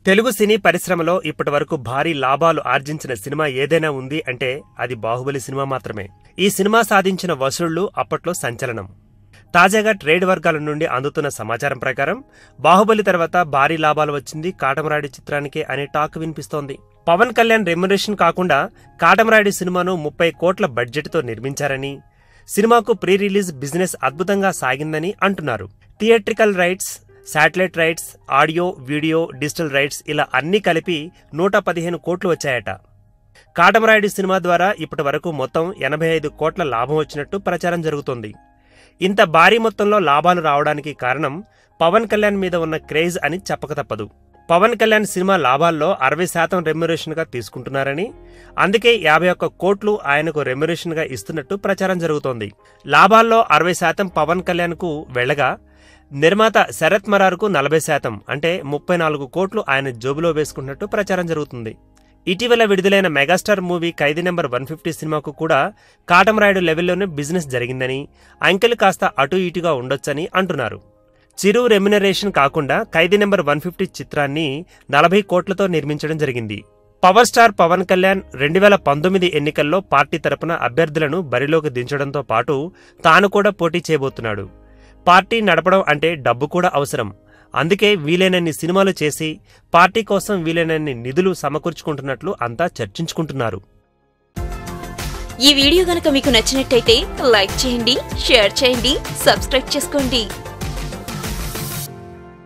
తెలుగు సినీ పరిశ్రమలో ఇప్పటి వరకు భారీ లాభాలు ఆర్జించిన సినిమా ఏదైనా ఉంది అంటే అది బాహుబలి సినిమా మాత్రమే ఈ సినిమా సాధించిన వసూళ్లు అప్పట్లో సంచలనం తాజాగా ట్రేడ్ వర్గాల నుండి అందుతున్న సమాచారం ప్రకారం బాహుబలి తర్వాత భారీ లాభాలు వచ్చింది కాటమరాడి చిత్రానికే అనే టాక్ వినిపిస్తోంది పవన్ కళ్యాణ్ రెమ్యునరేషన్ కాకుండా కాటమరాడి సినిమాను ముప్పై కోట్ల బడ్జెట్తో నిర్మించారని సినిమాకు ప్రీ రిలీజ్ బిజినెస్ అద్భుతంగా సాగిందని అంటున్నారు theatrical rights satellite rights audio video digital rights ఇలా అన్నీ కలిపి నూట పదిహేను కోట్లు వచ్చాయట కాటమరాయుడు సినిమా ద్వారా ఇప్పటి వరకు మొత్తం ఎనభై ఐదు కోట్ల లాభం వచ్చినట్టు ప్రచారం జరుగుతోంది ఇంత భారీ మొత్తంలో లాభాలు రావడానికి కారణం పవన్ కళ్యాణ్ మీద ఉన్న క్రేజ్ అని చెప్పక తప్పదు పవన్ కళ్యాణ్ సినిమా లాభాల్లో అరవై శాతం రెమ్యురేషన్గా తీసుకుంటున్నారని అందుకే యాభై ఒక్క కోట్లు ఆయనకు రెమ్యురేషన్గా ఇస్తున్నట్టు ప్రచారం జరుగుతోంది లాభాల్లో అరవై శాతం పవన్ కళ్యాణ్కు వెళ్లగా నిర్మాత శరత్ మరార్కు నలభై శాతం అంటే ముప్పై నాలుగు కోట్లు ఆయన జోబులో వేసుకున్నట్టు ప్రచారం జరుగుతుంది ఇటీవల విడుదలైన megastar movie Khaidi number one fifty సినిమాకు కూడా కాటమరాయుడు లెవెల్లోనే బిజినెస్ జరిగిందని అంకెలు కాస్త అటు ఇటుగా ఉండొచ్చని అంటున్నారు చిరు రెమ్యునరేషన్ కాకుండా ఖైదీ నెంబర్ వన్ ఫిఫ్టీ చిత్రాన్ని నలభై కోట్లతో నిర్మించడం జరిగింది పవర్ స్టార్ పవన్ కళ్యాణ్ రెండు వేల పంతొమ్మిది ఎన్నికల్లో పార్టీ తరపున అభ్యర్థులను బరిలోకి దించడంతో పాటు తాను కూడా పోటీ చేయబోతున్నాడు పార్టీ నడపడం అంటే డబ్బు కూడా అవసరం అందుకే వీలైనన్ని సినిమాలు చేసి పార్టీ కోసం వీలైనన్ని నిధులు సమకూర్చుకుంటున్నట్లు అంతా చర్చించుకుంటున్నారు ఈ వీడియో గనక మీకు నచ్చినట్టయితే లైక్ చేయండి షేర్ చేయండి సబ్స్క్రైబ్ చేసుకోండి